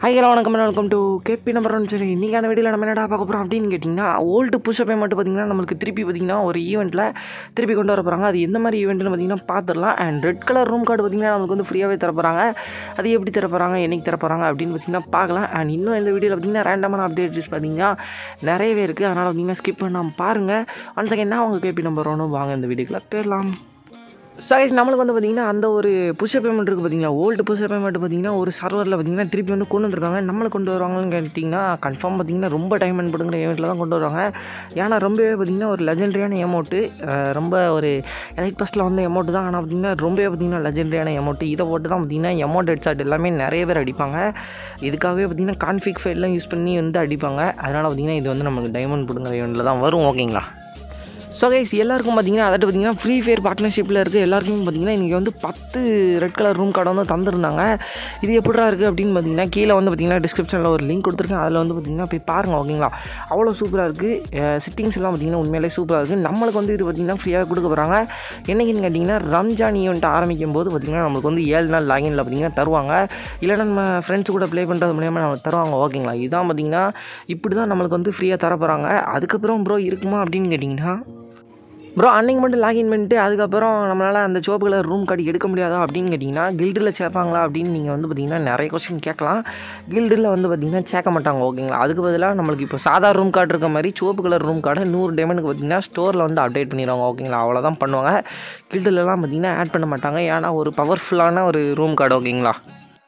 Hi hello வணக்கம் welcome to KP number one சரி இன்றைக்கான வீடியோவில் நம்ம என்னடா பார்க்க போகிறோம் அப்படின்னு கேட்டிங்கன்னா ஓல்டு புஷ்அப் மட்டும் பார்த்திங்கன்னா நம்மளுக்கு திருப்பி பார்த்திங்கன்னா ஒரு ஈவெண்ட்டில் திருப்பி கொண்டு வர போகிறாங்க அது எந்த மாதிரி ஈவெண்ட்னு பார்த்திங்கன்னா பார்த்துடலாம் and red colour room card பார்த்திங்கன்னா நம்மளுக்கு வந்து ஃப்ரீயாகவே தர போகிறாங்க அது எப்படி தர போகிறாங்க என்னைக்கு தர போகிறாங்க அப்படின்னு பார்த்திங்கன்னா பார்க்கலாம் அண்ட் இன்னும் இந்த வீடியோவில் பார்த்திங்கன்னா ரேண்டமான அப்டேட்ஸ் பார்த்திங்கன்னா நிறையவே இருக்குது அதனால் பார்த்திங்கன்னா ஸ்கிப் பண்ணாமல் பாருங்கள் ஒன் செகண்ட் அவங்க கேபி நம்பர் ஒன்று வாங்க இந்த வீடியோக்குள்ளே போயிடலாம் சைஸ் நம்மளுக்கு வந்து பார்த்திங்கன்னா அந்த ஒரு புஷ பேமெண்ட் இருக்குது பார்த்தீங்கன்னா ஓல்டு புஷ பேமெண்ட் பார்த்திங்கன்னா ஒரு சர்வரில் பார்த்திங்கன்னா திருப்பி வந்து கொண்டு வந்திருக்காங்க நம்மளுக்கு கொண்டு வருவாங்கன்னு கேட்டிங்கன்னா கன்ஃபார்ம் பார்த்திங்கன்னா ரொம்ப டைம் படுங்கிற ஈவெண்ட்டில் தான் கொண்டு வருவாங்க ஏன்னா ரொம்பவே பார்த்திங்கன்னா ஒரு லெஜெண்டரியான எமௌண்ட்டு ரொம்ப ஒரு எலைட் ஃபஸ்ட்டில் வந்த எமௌண்ட்டு தான் ஆனால் பார்த்திங்கன்னா ரொம்பவே பார்த்திங்கன்னா லெஜெண்டரியான எமௌண்ட்டு இதை போட்டு தான் பார்த்திங்கன்னா எமௌண்ட் ஹெட்ஷாட் எல்லாமே நிறைய பேர் அடிப்பாங்க இதுக்காகவே பார்த்திங்கன்னா கான்ஃபிக் ஃபைல்லாம் யூஸ் பண்ணி வந்து அடிப்பாங்க அதனால் பார்த்திங்கன்னா இது வந்து நமக்கு டைமண்ட் பிடுங்குற ஈவெண்ட்டில் தான் வரும் ஓகேங்களா ஸோ கைஸ் எல்லாருக்கும் பார்த்தீங்கன்னா அதாவது பார்த்தீங்கன்னா ஃப்ரீ ஃபயர் பார்ட்னர்ஷிப்பில் இருக்க எல்லாருக்கும் பார்த்தீங்கன்னா இன்றைக்கி வந்து பத்து ரெட் கலர் ரூம் கார்டு வந்து தந்திருந்தாங்க இது எப்படிடா இருக்குது அப்படின்னு பார்த்தீங்கன்னா கீழே வந்து பார்த்தீங்கன்னா டிஸ்கிரிப்ஷனில் ஒரு லிங்க் கொடுத்துருக்கேன் அதில் வந்து பார்த்தீங்கன்னா போய் பாருங்கள் ஓகேங்களா அவ்வளோ சூப்பராக இருக்குது சிட்டிங்ஸ் எல்லாம் பார்த்தீங்கன்னா உண்மையிலே சூப்பராக இருக்குது நம்மளுக்கு வந்து இது பார்த்தீங்கன்னா ஃப்ரீயாக கொடுக்க போகிறாங்க என்னைக்குன்னு கேட்டிங்கன்னா ரம்ஜான் ஈவெண்ட் ஆரம்பிக்கும் போது பார்த்தீங்கன்னா நம்மளுக்கு வந்து ஏழு நாள் லாகினில் பார்த்தீங்கன்னா தருவாங்க இல்லைன்னா நம்ம ஃப்ரெண்ட்ஸ் கூட ப்ளே பண்ணுறது மூலியமாக நம்ம தருவாங்க ஓகேங்களா இதான் பார்த்தீங்கன்னா இப்படி தான் நம்மளுக்கு வந்து ஃப்ரீயாக தர போகிறாங்க அதுக்கப்புறம் ப்ரோ இருக்குமா அப்படின்னு கேட்டிங்கன்னா ப்ரோ அன்னைக்கு மட்டும் லாகின் பண்ணிட்டு அதுக்கப்புறம் நம்மளால் அந்த சிவப்பு கலர் ரூம் கார்டு எடுக்க முடியாதா அப்படின்னு கேட்டிங்கன்னா கில்டில் சேர்ப்பாங்களா அப்படின்னு நீங்கள் வந்து பார்த்தீங்கன்னா நிறைய கொஸ்டின் கேட்கலாம் கில்டில் வந்து பார்த்தீங்கன்னா சேர்க்க மாட்டாங்க ஓகேங்களா அதுக்கு பதிலாக நம்மளுக்கு இப்போ சாதா ரூம் கார்டு இருக்க மாதிரி சிவப்பு கலர் ரூம் கார்டை நூறு டேமனுக்கு பார்த்தீங்கன்னா ஸ்டோரில் வந்து அப்டேட் பண்ணிடுவாங்க ஓகேங்களா அவ்வளோதான் பண்ணுவாங்க கில்டிலலாம் பார்த்தீங்கன்னா ஆட் பண்ண மாட்டாங்க ஏன்னா ஒரு பவர்ஃபுல்லான ஒரு ரூம் கார்டு ஓகேங்களா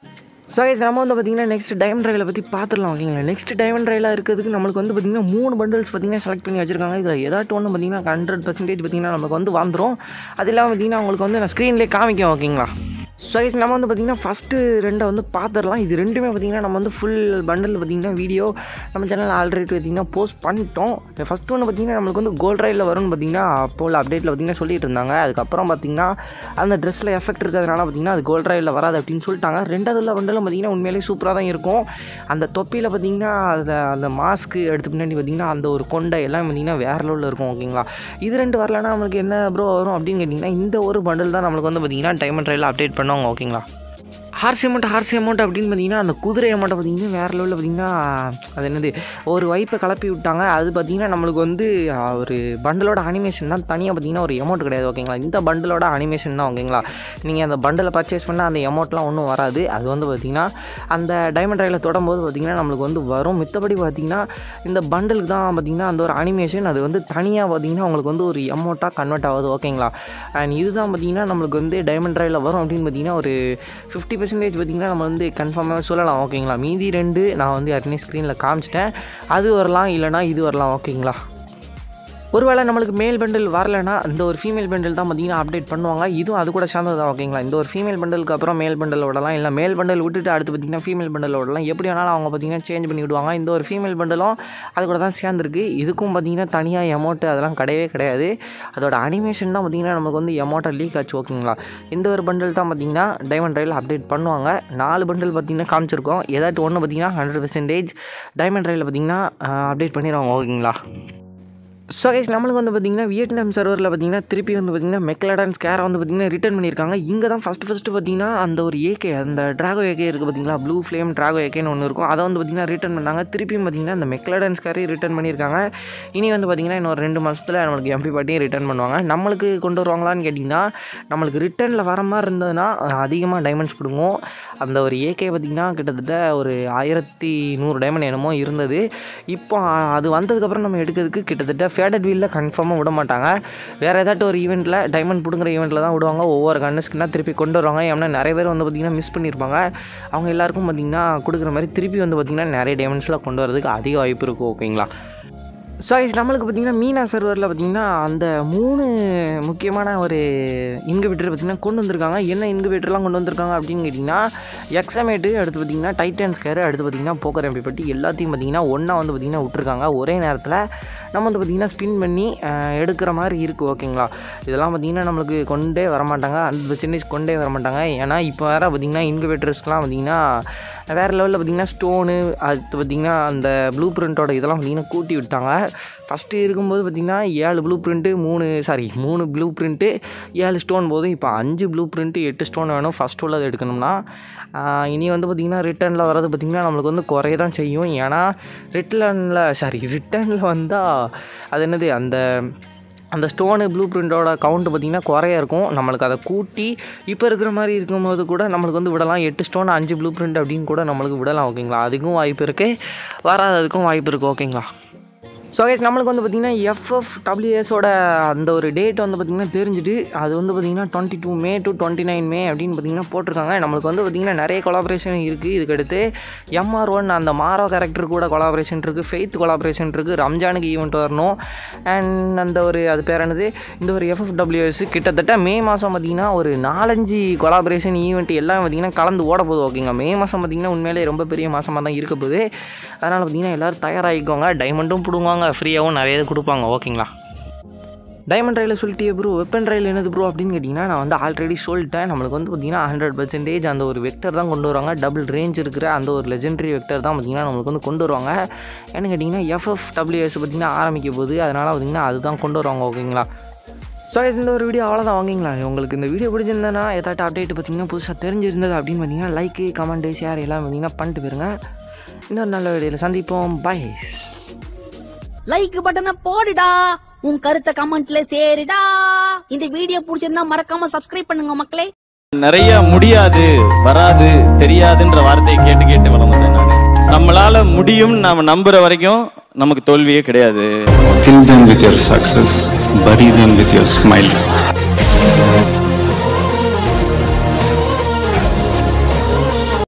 ஸோ கைஸ் நம்ம வந்து பார்த்திங்கன்னா நெக்ஸ்ட் டைமண்ட் ட்ரைவில் பற்றி பார்த்துடலாம் ஓகேங்களா நெக்ஸ்ட் டைமண்ட் ட்ரைவில் இருக்கிறதுக்கு நம்மளுக்கு வந்து பார்த்திங்கன்னா மூணு பண்டல்ஸ் பார்த்திங்கன்னா செலக்ட் பண்ணி வச்சிருக்காங்க இதில் ஏதாட்டும் ஒன்று பார்த்திங்கன்னா ஹண்ட்ரட் பர்சன்டேஜ் பார்த்திங்கன்னா நமக்கு வந்து வந்துடும் அது இல்லாமல் பார்த்திங்கன்னா உங்களுக்கு வந்து நான் ஸ்க்ரீன்லேயே காமிக்கும் ஓகேங்களா ஸோ கைஸ் நம்ம வந்து பார்த்திங்கன்னா ஃபஸ்ட்டு ரெண்டை வந்து பார்த்துடலாம் இது ரெண்டுமே பார்த்திங்கன்னா நம்ம வந்து ஃபுல் பண்டல் பார்த்திங்கன்னா வீடியோ நம்ம சேனல் ஆல்ரெடி பார்த்திங்கன்னா போஸ்ட் பண்ணிட்டோம் ஃபஸ்ட் ஒன்று பார்த்திங்கன்னா நம்மளுக்கு வந்து கோல்ட் ரைடில் வரும்னு பார்த்திங்கன்னா அப்போ உள்ள அப்டேட்டில் பார்த்திங்கன்னா சொல்லிட்டு இருந்தாங்க அதுக்கப்புறம் பார்த்திங்கன்னா அந்த ட்ரெஸ்ஸில் எஃபெக்ட் இருக்கிறதுனால பார்த்திங்கன்னா அது கோல்ட் ரைடில் வராது அப்படின்னு சொல்லிட்டாங்க ரெண்டாவது உள்ள பண்டலும் பார்த்திங்கன்னா உண்மையிலேயே சூப்பராக தான் இருக்கும் அந்த தொப்பியில் பார்த்திங்கன்னா அந்த அந்த மாஸ்க்கு எடுத்து பின்னாடி பார்த்திங்கன்னா அந்த ஒரு கொண்டை எல்லாம் பார்த்திங்கன்னா வேறு லெவலில் இருக்கும் ஓகேங்களா இது ரெண்டு வரலன்னா நம்மளுக்கு என்ன ப்ரோ வரும் அப்படின்னு கேட்டிங்கன்னா இந்த ஒரு பண்டல் தான் நம்மளுக்கு வந்து பார்த்திங்கன்னா டைமண்ட் ரைடில் அப்டேட் பண்ணுவாங்க ஓகேங்களா ஹார்ஸ் அமௌண்ட் ஹார்ஸ் அமௌண்ட் அப்படின்னு பார்த்தீங்கன்னா அந்த குதிரை அமௌண்ட்டை பார்த்தீங்கன்னா வேறு லெவலில் பார்த்தீங்கன்னா அது என்னது ஒரு வைப்பை கலப்பி விட்டாங்க அது பார்த்தீங்கன்னா நம்மளுக்கு வந்து ஒரு பண்டலோட அனிமேஷன் தான் தனியாக பார்த்தீங்கன்னா ஒரு அமௌண்ட் கிடையாது ஓகேங்களா இந்த பண்டலோட அனிமேஷன் தான் ஓகேங்களா நீங்கள் அந்த பண்டலை பர்ச்சேஸ் பண்ணால் அந்த அமௌண்ட்லாம் ஒன்றும் வராது அது வந்து பார்த்திங்கன்னா அந்த டைமண்ட் ரயிலில் தொடும்போது பார்த்திங்கன்னா நம்மளுக்கு வந்து வரும் மித்தபடி பார்த்திங்கன்னா இந்த பண்டலுக்கு தான் பார்த்திங்கன்னா அந்த ஒரு அனிமேஷன் அது வந்து தனியாக பார்த்திங்கன்னா உங்களுக்கு வந்து ஒரு அமௌண்ட்டாக கன்வெர்ட் ஆகுது ஓகேங்களா அண்ட் இதுதான் பார்த்திங்கன்னா நம்மளுக்கு வந்து டைமண்ட் ரயிலில் வரும் அப்படின்னு பார்த்திங்கன்னா ஒரு ஃபிஃப்டி பர்சன்டேஜ் பார்த்திங்கன்னா நம்ம வந்து கன்ஃபார்மாக சொல்லலாம் ஓகேங்களா மீதி ரெண்டு நான் வந்து ஏற்கனவே ஸ்க்ரீனில் காமிச்சிட்டேன் அது வரலாம் இல்லைனா இது வரலாம் ஓகேங்களா ஒருவேளை நம்மளுக்கு மேல் பண்டில் வரலைன்னா இந்த ஒரு ஃபீமேல் பண்டில் தான் பார்த்தீங்கன்னா அப்டேட் பண்ணுவாங்க இதுவும் அது கூட சேர்ந்தது தான் ஓகேங்களா இந்த ஒரு ஃபீமேல் பண்டலுக்கு அப்புறம் மேல் பண்டல் விடலாம் இல்லை மேல் பண்டல் விட்டுட்டு அடுத்து பார்த்தீங்கன்னா ஃபீமேல் பண்டல் விடலாம் எப்படி வேணாலும் அவங்க பார்த்தீங்கன்னா சேஞ்ச் பண்ணி விடுவாங்க இந்த ஒரு ஃபீமேல் பண்டலும் அது கூட தான் சேர்ந்துருக்கு இதுக்கும் பார்த்தீங்கன்னா தனியாக எமௌண்ட்டு அதெல்லாம் கிடையவே கிடையாது அதோட அனிமேஷன் தான் பார்த்தீங்கன்னா நமக்கு வந்து எமௌண்ட்டை லீக் ஆச்சு ஓகேங்களா இந்த ஒரு பண்டல் தான் பார்த்தீங்கன்னா டைமண்ட் ரயில் அப்டேட் பண்ணுவாங்க நாலு பண்டல் பார்த்தீங்கன்னா காமிச்சிருக்கோம் ஏதாச்சும் ஒன்று பார்த்தீங்கன்னா ஹண்ட்ரட் பர்சன்டேஜ் டைமண்ட் ரயிலில் பார்த்தீங்கன்னா அப்டேட் பண்ணிடுவாங்க ஓகேங்களா ஸோ கைஸ் நம்மளுக்கு வந்து பார்த்திங்கன்னா வியட்நாம் சர்வரில் பார்த்திங்கன்னா திருப்பி வந்து பார்த்திங்கன்னா மெக்லடான் ஸ்கேரை வந்து பார்த்திங்கன்னா ரிட்டர்ன் பண்ணியிருக்காங்க இங்கே தான் ஃபஸ்ட்டு ஃபஸ்ட்டு பார்த்திங்கன்னா அந்த ஒரு ஏகே அந்த ட்ராகோ ஏகே இருக்குது பார்த்திங்களா ப்ளூ ஃப்ளேம் ட்ராகோ ஏகேன்னு ஒன்று இருக்கும் அதை வந்து பார்த்திங்கன்னா ரிட்டர்ன் பண்ணாங்க திருப்பியும் பார்த்திங்கன்னா அந்த மெக்லடான் ஸ்கேரை ரிட்டர்ன் பண்ணியிருக்காங்க இனி வந்து பார்த்திங்கன்னா இன்னொரு ரெண்டு மாதத்தில் நம்மளுக்கு எம்பி பாட்டியும் ரிட்டர்ன் பண்ணுவாங்க நம்மளுக்கு கொண்டு வருவாங்களான்னு கேட்டிங்கன்னா நம்மளுக்கு ரிட்டர்னில் வர மாதிரி இருந்ததுன்னா அதிகமாக டைமண்ட்ஸ் கொடுங்க அந்த ஒரு ஏகே பார்த்திங்கன்னா கிட்டத்தட்ட ஒரு ஆயிரத்தி நூறு டைமண்ட் என்னமோ இருந்தது இப்போ அது வந்ததுக்கப்புறம் நம்ம எடுக்கிறதுக்கு கிட்டத்தட்ட ஃபேடட் வீலில் கன்ஃபார்மாக விட மாட்டாங்க வேறு ஏதாட்டும் ஒரு ஈவெண்ட்டில் டைமண்ட் பிடுங்குற ஈவெண்ட்டில் தான் விடுவாங்க ஒவ்வொரு கன்னுஸ்க்குனா திருப்பி கொண்டு வருவாங்க ஏன்னா நிறைய பேர் வந்து பார்த்திங்கன்னா மிஸ் பண்ணியிருப்பாங்க அவங்க எல்லாருக்கும் பார்த்திங்கன்னா கொடுக்குற மாதிரி திருப்பி வந்து பார்த்திங்கன்னா நிறைய டைமண்ட்ஸ்லாம் கொண்டு வரதுக்கு அதிக வாய்ப்பு இருக்கும் ஓகேங்களா ஸோ நம்மளுக்கு பார்த்திங்கன்னா மீனா சர்வரில் பார்த்திங்கன்னா அந்த மூணு முக்கியமான ஒரு இன்குபேட்டர் பார்த்திங்கன்னா கொண்டு வந்திருக்காங்க என்ன இன்குபேட்டர்லாம் கொண்டு வந்திருக்காங்க அப்படின்னு கேட்டிங்கன்னா எக்ஸமேட்டு அடுத்து பார்த்திங்கன்னா டைட்டன் ஸ்கேரு அடுத்து பார்த்திங்கன்னா போக்கர் எம்பி பட்டி எல்லாத்தையும் பார்த்திங்கன்னா ஒன்றா வந்து பார்த்திங்கன்னா விட்ருக்காங்க ஒரே நேரத்தில் நம்ம வந்து பார்த்திங்கன்னா ஸ்பின் பண்ணி எடுக்கிற மாதிரி இருக்குது ஓகேங்களா இதெல்லாம் பார்த்திங்கன்னா நம்மளுக்கு கொண்டே வரமாட்டாங்க அந்த பர்சன்டேஜ் கொண்டே வரமாட்டாங்க ஏன்னா இப்போ வேறு பார்த்திங்கன்னா இன்குபேட்டர்ஸ்லாம் பார்த்திங்கன்னா வேறு லெவலில் பார்த்திங்கன்னா ஸ்டோனு அடுத்து பார்த்திங்கன்னா அந்த ப்ளூ பிரிண்ட்டோட இதெல்லாம் பார்த்திங்கன்னா கூட்டி விட்டாங்க ஃபஸ்ட்டு இருக்கும்போது பார்த்திங்கன்னா ஏழு ப்ளூ பிரிண்ட்டு மூணு சாரி மூணு ப்ளூ பிரிண்ட்டு ஏழு ஸ்டோன் போதும் இப்போ அஞ்சு ப்ளூ பிரிண்ட்டு எட்டு ஸ்டோன் வேணும் ஃபஸ்ட் உள்ளது எடுக்கணும்னா ஆஹ் இனி வந்து பார்த்திங்கன்னா ரிட்டர்னில் வர்றது பார்த்திங்கன்னா நம்மளுக்கு வந்து குறைய தான் செய்யும் ஏன்னா ரிட்டர்னில் சாரி ரிட்டர்னில் வந்தால் அது என்னது அந்த அந்த ஸ்டோனு ப்ளூ பிரிண்டோட கவுண்ட் பார்த்திங்கன்னா குறைய இருக்கும் நம்மளுக்கு அதை கூட்டி இப்போ இருக்கிற மாதிரி இருக்கும்போது கூட நம்மளுக்கு வந்து விடலாம் எட்டு ஸ்டோன் அஞ்சு ப்ளூ பிரிண்ட் அப்படின்னு கூட நம்மளுக்கு விடலாம் ஓகேங்களா அதுக்கும் வாய்ப்பு இருக்குது வராததுக்கும் வாய்ப்பு இருக்குது ஓகேங்களா ஸோ கைஸ் நம்மளுக்கு வந்து பார்த்திங்கன்னா எஃப்எஃப் டபிள்யூஎஸோட அந்த ஒரு டேட் வந்து பார்த்திங்கன்னா தெரிஞ்சுட்டு அது வந்து பார்த்திங்கன்னா twenty two May to twenty nine May அப்படின்னு பார்த்திங்கன்னா போட்டிருக்காங்க நம்மளுக்கு வந்து பார்த்திங்கன்னா நிறைய கொலாபரேஷன் இருக்குது இதுக்கடுத்து எம்ஆர் ஒன் அந்த மாரோ கேரக்டர் கூட கொலாபரேஷன் இருக்குது ஃபெய்த் கொலாபரேஷன் இருக்குது ரம்ஜானுக்கு ஈவெண்ட் வரணும் அண்ட் அந்த ஒரு அது பேர் என்னது இந்த ஒரு எஃப்எஃப் டபிள்யூஎஸ் கிட்டத்தட்ட மே மாதம் பார்த்திங்கன்னா ஒரு நாலஞ்சு கொலாபரேஷன் ஈவெண்ட் எல்லாம் பார்த்திங்கன்னா கலந்து ஓட போகுது ஓகேங்க மே மாதம் பார்த்திங்கன்னா உண்மையிலே ரொம்ப பெரிய மாதமாக தான் இருக்க போகுது அதனால் பார்த்திங்கன்னா எல்லோரும் தயாராகிக்கோங்க டைமண்டும் பிடுங்குவாங்க ஃப்ரீயாகவும் நிறைய இது கொடுப்பாங்க ஓகேங்களா டைமண்ட் ரயிலில் சொல்லிட்டே ப்ரோ வெப்பன் ரயில் என்னது ப்ரோ அப்படின்னு கேட்டிங்கன்னா நான் வந்து ஆல்ரெடி சொல்லிட்டேன் நம்மளுக்கு வந்து பார்த்திங்கன்னா ஹண்ட்ரட் பர்சன்டேஜ் அந்த ஒரு வெக்டர் தான் கொண்டு வருவாங்க டபுள் ரேஞ்ச் இருக்கிற அந்த ஒரு லெஜெண்டரி வெக்டர் தான் பார்த்திங்கன்னா நம்மளுக்கு வந்து கொண்டு வருவாங்க ஏன்னு கேட்டிங்கன்னா எஃப்எஃப் டபிள்யூஎஸ் பார்த்திங்கன்னா ஆரம்பிக்க போகுது அதனால் பார்த்திங்கன்னா அதுதான் கொண்டு வருவாங்க ஓகேங்களா ஸோ இந்த ஒரு வீடியோ அவ்வளோதான் வாங்கிங்களா உங்களுக்கு இந்த வீடியோ பிடிச்சிருந்தேன்னா ஏதாட்டும் அப்டேட் பார்த்தீங்கன்னா புதுசாக தெரிஞ்சிருந்தது அப்படின்னு பார்த்தீங்கன்னா லைக்கு கமெண்ட்டு ஷேர் எல்லாம் பார்த்தீங்கன்னா பண்ணிட்டு போயிருங்க இன்னொரு நல்ல வீடியோவில் சந்திப்போம் பை லைக் பட்டனை போடுடா உன் கருத்தை கமெண்ட்ல சேருடா இந்த வீடியோ பிடிச்சிருந்தா மறக்காம சப்ஸ்கிரைப் பண்ணுங்க மக்களே நிறைய முடியாது வராது தெரியாதுன்ற வார்த்தையை கேட்டு கேட்டு வளர்ந்தேன் நான் நம்மளால முடியும் நாம நம்புற வரைக்கும் நமக்கு தோல்வியே கிடையாது Fill them with your success, bury them with your smile.